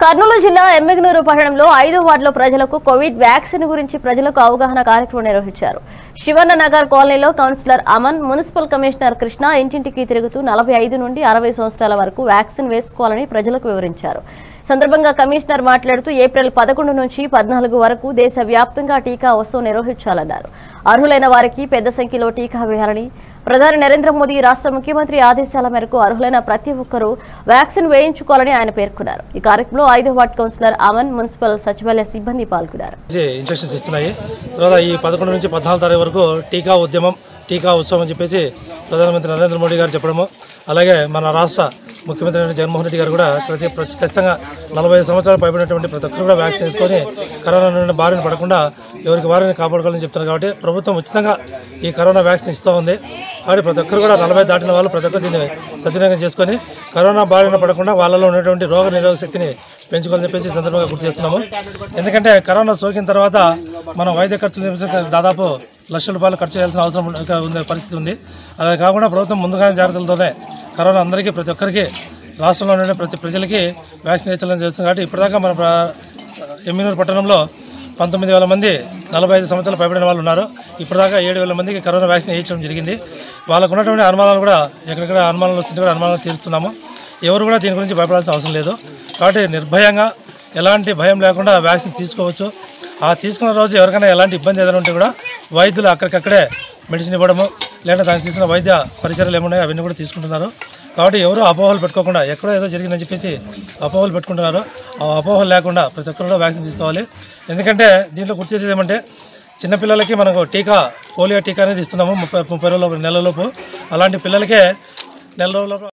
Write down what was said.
కర్నూలు జిల్లా ఎమ్మెగనూరు పట్టణంలో ఐదో వార్డులో ప్రజలకు కోవిడ్ వ్యాక్సిన్ గురించి ప్రజలకు అవగాహన కార్యక్రమం నిర్వహించారు శివన్న నగర్ కాలనీలో councillor Aman municipal commissioner Krishna ఇంటింటికి తిరుగుతూ నలభై ఐదు నుండి అరవై సంవత్సరాల వరకు వ్యాక్సిన్ వేసుకోవాలని ప్రజలకు వివరించారు సందర్భంగా కమిషనర్ మాట్లాడుతూ ఏప్రిల్ పదకొండు నుంచి పద్నాలుగు వరకు దేశవ్యాప్తంగా టీకా ఉత్సవం నిర్వహించాలన్నారు అర్హులైన వారికి పెద్ద సంఖ్యలో టీకా వేయాలని ప్రధాని నరేంద్ర మోదీ రాష్ట్ర ముఖ్యమంత్రి ఆదేశాల మేరకు అర్హులైన ప్రతి ఒక్కరూ వ్యాక్సిన్ వేయించుకోవాలని ఆయన పేర్కొన్నారు ఈ కార్యక్రమంలో ఐదో వార్డు కౌన్సిలర్ అమన్ మున్సిపల్ సచివాలయ సిబ్బంది పాల్గొన్నారు నుంచి ఇన్స్ట్రక్షన్స్ ఇస్తున్నాయి తర్వాత ఈ పదకొండు నుంచి పద్నాలుగు తారీఖు వరకు టీకా ఉద్యమం టీకా ఉత్సవం అని చెప్పేసి ప్రధానమంత్రి నరేంద్ర మోడీ గారు చెప్పడము అలాగే మన రాష్ట్ర ముఖ్యమంత్రి అయిన జగన్మోహన్ రెడ్డి గారు కూడా ప్రతి ప్రతి- ఖచ్చితంగా నలభై ఐదు సంవత్సరాలు పైబడినటువంటి ప్రతి ఒక్కరు కూడా వ్యాక్సిన్ వేసుకొని కరోనా నుండి బారిన పడకుండా ఎవరికి వారిని కాపాడుకోవాలని చెప్తున్నారు కాబట్టి ప్రభుత్వం ఉచితంగా ఈ కరోనా వ్యాక్సిన్ ఇస్తూ ఉంది కాబట్టి ప్రతి ఒక్కరు కూడా నలభై దాటిన వాళ్ళు ప్రతి ఒక్కరు దీన్ని సద్వినియోగం చేసుకొని కరోనా బారిన పడకుండా వాళ్ళలో ఉన్నటువంటి రోగ నిరోధక శక్తిని పెంచుకోవాలని చెప్పేసి ఈ సందర్భంగా గుర్తు చేస్తున్నాము ఎందుకంటే కరోనా సోకిన తర్వాత మనం వైద్య ఖర్చులు నిమిషం దాదాపు లక్షల రూపాయలు ఖర్చు చేయాల్సిన అవసరం ఉన్న- ఉంది పరిస్థితి ఉంది అలా కాకుండా ప్రభుత్వం ముందుగానే జాగ్రత్తలతోనే కరోనా అందరికీ ప్రతి ఒక్కరికి రాష్ట్రంలో ఉండే ప్రతి ప్రజలకి వ్యాక్సిన్ వేయించాలని చేస్తుంది కాబట్టి ఇప్పటిదాకా మన ప్ర- ఎమ్మినూరు పట్టణంలో పంతొమ్మిది వేల మంది నలభై ఐదు సంవత్సరాలు పైబడిన వాళ్ళు ఉన్నారు ఇప్పటిదాకా ఏడు వేల మందికి కరోనా వ్యాక్సిన్ వేయించడం జరిగింది వాళ్ళకు ఉన్నటువంటి అనుమానాలు కూడా ఎక్కడెక్కడ అనుమానాలు వస్తుంటే కూడా అనుమానాలు తీరుస్తున్నాము ఎవరు కూడా దీని గురించి భయపడాల్సిన అవసరం లేదు కాబట్టి నిర్భయంగా ఎలాంటి భయం లేకుండా వ్యాక్సిన్ తీసుకోవచ్చు ఆ తీసుకున్న రోజు ఎవరికైనా ఎలాంటి ఇబ్బంది ఏదైనా ఉంటే కూడా వైద్యులు అక్కడికక్కడే మెడిసిన్ ఇవ్వడము లేదంటే దానికి తీసుకున్న వైద్య పరిచయాలు ఏమున్నాయో అవన్నీ కూడా తీసుకుంటున్నారు కాబట్టి ఎవరు అపోహలు పెట్టుకోకుండా ఎక్కడో ఏదో జరిగిందని చెప్పేసి అపోహలు పెట్టుకుంటున్నారు ఆ అపోహలు లేకుండా ప్రతి ఒక్కరు కూడా వ్యాక్సిన్ తీసుకోవాలి ఎందుకంటే దీంట్లో గుర్తు చేసేది ఏమంటే చిన్నపిల్లలకి మనకు టీకా పోలియో టీకా అనేది ఇస్తున్నాము ముప్పై ముప్పై రోజుల నెలలోపు అలాంటి పిల్లలకే నెల రోజుల